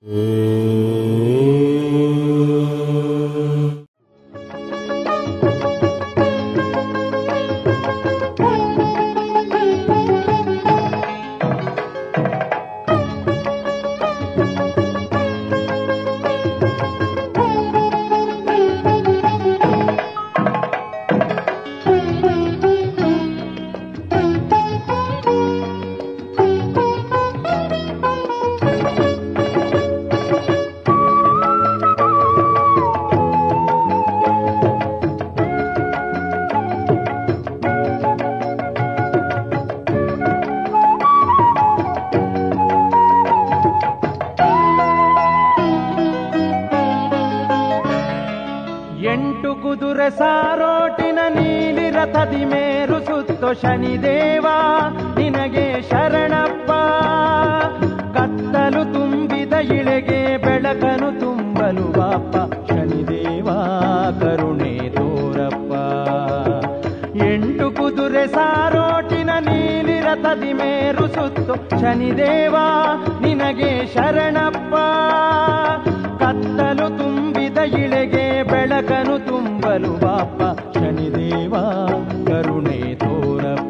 ಎಂಟು ಕುದುರೆ ಸಾರೋಟಿನ ನೀಲಿ ರಥದಿ ಮೇರು ಸುತ್ತೋ ಶನಿದೇವ ನಿನಗೆ ಶರಣಪ್ಪ ಕತ್ತಲು ತುಂಬಿದ ಇಳೆಗೆ ಬೆಳಕನು ತುಂಬಲು ಬಾಪ ಶನಿದೇವ ಕರುಣೆ ತೋರಪ್ಪ ಎಂಟು ಕುದುರೆ ಸಾರೋಟಿನ ನೀಲಿ ರಥದಿ ಮೇರು ಸುತ್ತು ಶನಿದೇವ ನಿನಗೆ ಶರಣಪ್ಪ ಕತ್ತಲು ತುಂಬಿದ ಇಳೆಗೆ ಬೆಳಕನು ತುಂಬಲು ಬಾಪ ಶನಿದೇವ ಕರುಣೆ ತೋರಪ್ಪ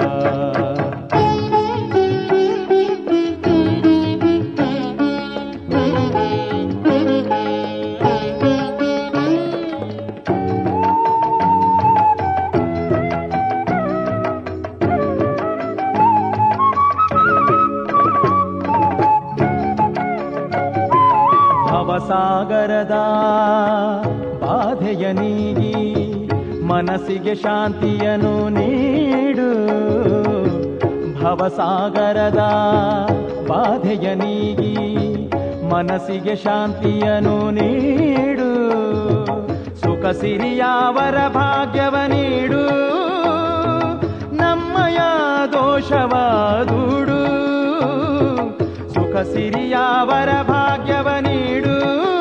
ಭವಸಾಗರದ ಬಾಧೆಯ ನೀಗಿ ಮನಸ್ಸಿಗೆ ಶಾಂತಿಯನ್ನು ನೀಡು ಭವಸಾಗರದ ಬಾಧೆಯ ನೀಗಿ ಮನಸ್ಸಿಗೆ ಶಾಂತಿಯನ್ನು ನೀಡು ಸುಖ ಸಿರಿಯಾವರ ಭಾಗ್ಯವ ನೀಡು ನಮ್ಮಯ ದೋಷವ ದೂಡು ಸುಖ ಸಿರಿಯಾವರ ಭಾಗ್ಯವ ನೀಡು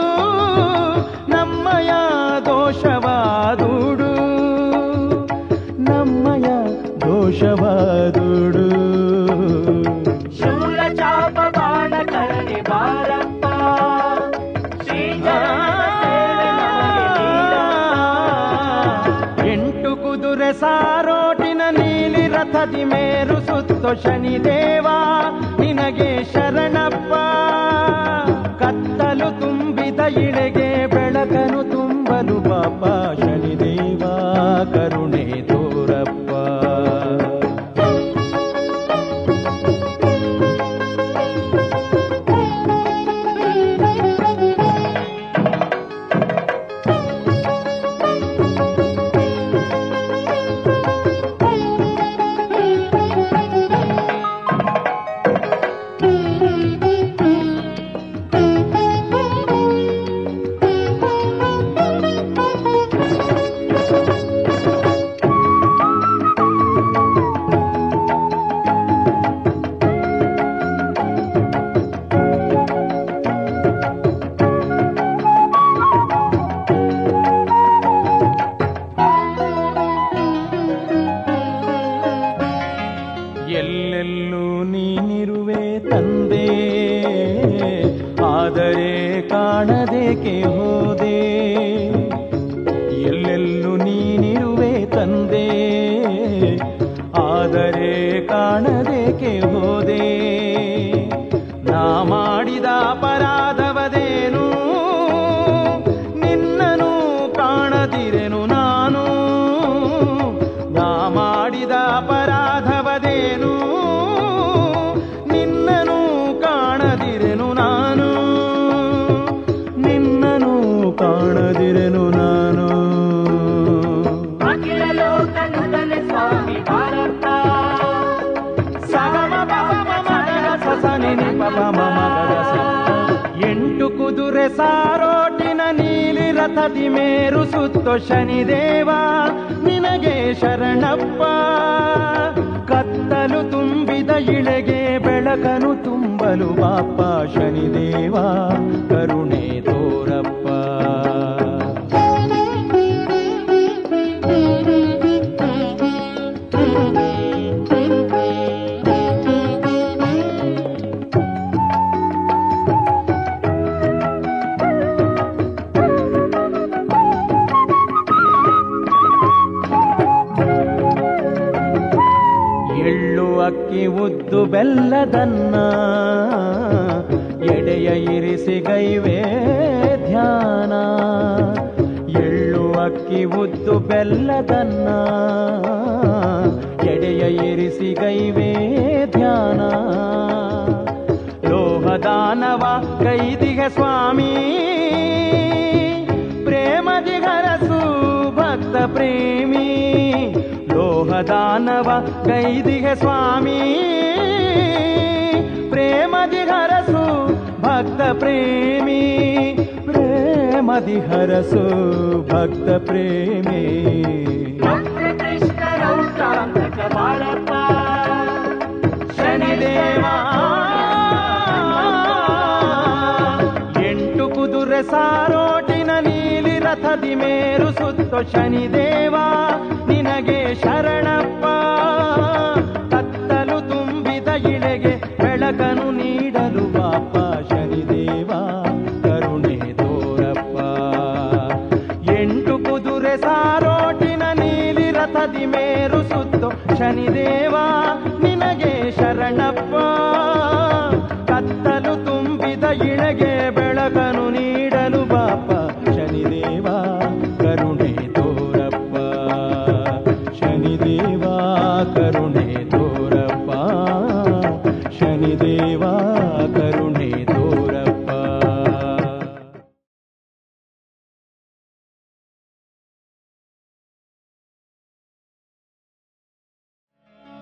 ನಮ್ಮಯ ದೋಷವ ದೂಡು ನಮ್ಮಯ ದೋಷವ ದೂಡು ಶೂಲ ಚಾಪ ಬಾಣ ಕರಣಿ ಬಾರಪ್ಪ ಎಂಟು ಕುದುರೆ ಸಾರೋಟಿನ ನೀಲಿ ರಥದಿ ಮೇರು ಸುತ್ತೋ ಶನಿದೇವ ನಿನಗೆ ಶರಣಪ್ಪ ಕತ್ತಲು ತುಂಬಿದ ಇಳೆಗೆ ಬೆಳಕನು ತುಂಬಲು ಪಾಪ ಶನಿದೇವ ಕರುಣೆ ತೋರಪ್ಪ ಎಲ್ಲೆಲ್ಲೂ ನೀನಿರುವೆ ತಂದೆ ಆದರೆ ಕಾಣದೇಕೆ ಹೋದೆ ಎಲ್ಲೆಲ್ಲೂ ನೀನಿರುವೆ ತಂದೆ ಆದರೆ ಕಾಣದೇಕೆ ಹೋದೆ ನಾ ಮಾಡಿದ ಅಪರಾಧವದೇನು ನಿನ್ನನು ಕಾಣದಿರೆನು ನಾನು ನಾ ಮಾಡಿದ ಅಪರಾಧವದೇನು ನಿನ್ನನು ಕಾಣದಿರೆನು ನಾನು ನಿನ್ನನು ಕಾಣದಿರೆನು ನಾನು ಅಖಿಲ ಲೋಕ ನುದನೆ ಸ್ವಾಮಿ ಭಾರತ ಸಗಮ ಪಪ ಮಮ ಗಗ ಸ ಸ ನಿ ನಿ ಪ ಪ ಮ ಮ ಗಗ ಸ. ಎಂಟು ಕುದುರೆ ಸಾರೋಟಿನ ನೀಲಿ ರಥದಿ ಮೇರು ಸುತ್ತೋ ಶನಿದೇವ ನಿನಗೆ ಶರಣಪ್ಪ ಕತ್ತಲು ತುಂಬಿದ ಇಳೆಗೆ ಬೆಳಕನು ತುಂಬಲು ಬಾಪ ಶನಿದೇವ ಕರುಣೆ ತೋರಪ್ಪ ಉದ್ದು ಬೆಲ್ಲದನ್ನ ಎಡೆಯ ಇರಿಸಿ ಗೈವೇ ಧ್ಯಾನ ಎಳ್ಳು ಅಕ್ಕಿ ಉದ್ದು ಬೆಲ್ಲದನ್ನ ಎಡೆಯ ಇರಿಸಿ ಗೈವೇ ಧ್ಯಾನ ಲೋಹದಾನವ ಕೈದಿಗೆ ಸ್ವಾಮಿ ಪ್ರೇಮದಿ ಹರಸು ಭಕ್ತ ಪ್ರೇಮಿ ಲೋಹದಾನವ ಕೈದಿಗೆ ಸ್ವಾಮಿ ಪ್ರೇಮದಿ ಹರಸು ಭಕ್ತ ಪ್ರೇಮಿ ಪ್ರೇಮದಿ ಹರಸು ಭಕ್ತ ಪ್ರೇಮಿ ಭಕ್ತ ಕೃಷ್ಣ ರೌದ್ರಾಂತಕ ಬಾಳಪ್ಪ ಶನಿದೇವ ಎಂಟು ಕುದುರೆ ಸಾರೋಟಿನ ನೀಲಿ ರಥದಿ ಮೇರು ಸುತ್ತೋ ಶನಿದೇವ ನಿನಗೆ ಶರಣಪ್ಪ ಕತ್ತಲು ತುಂಬಿದ ಇಳೆಗೆ ಬೆಳಕನು ನೀಡಲು ಪಾಪ ಶನಿದೇವ ಕರುಣೆ ತೋರಪ್ಪ ಎಂಟು ಕುದುರೆ ಸಾರೋಟಿನ ನೀಲಿ ರಥದಿ ಮೇರು ಸುತ್ತು ಶನಿದೇವ ನಿನಗೆ ಶರಣಪ್ಪ ಕತ್ತಲು ತುಂಬಿದ ಇಳೆಗೆ ಬೆಳಕನು ನೀಡಲು ಬಾಪ ಶನಿದೇವ ಕರುಣೆ ತೋರಪ್ಪ ಶನಿದೇವ ಕರುಣೆ ತೋರಪ್ಪ ಶನಿದೇವ ಕರುಣೆ ತೋರಪ್ಪ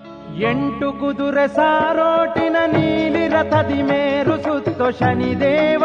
ಎಂಟು ಕುದುರೆ ಸಾರೋಟಿನ ನೀಲಿ ರಥದಿ ಮೇರು ಸುತ್ತೋ ಶನಿದೇವ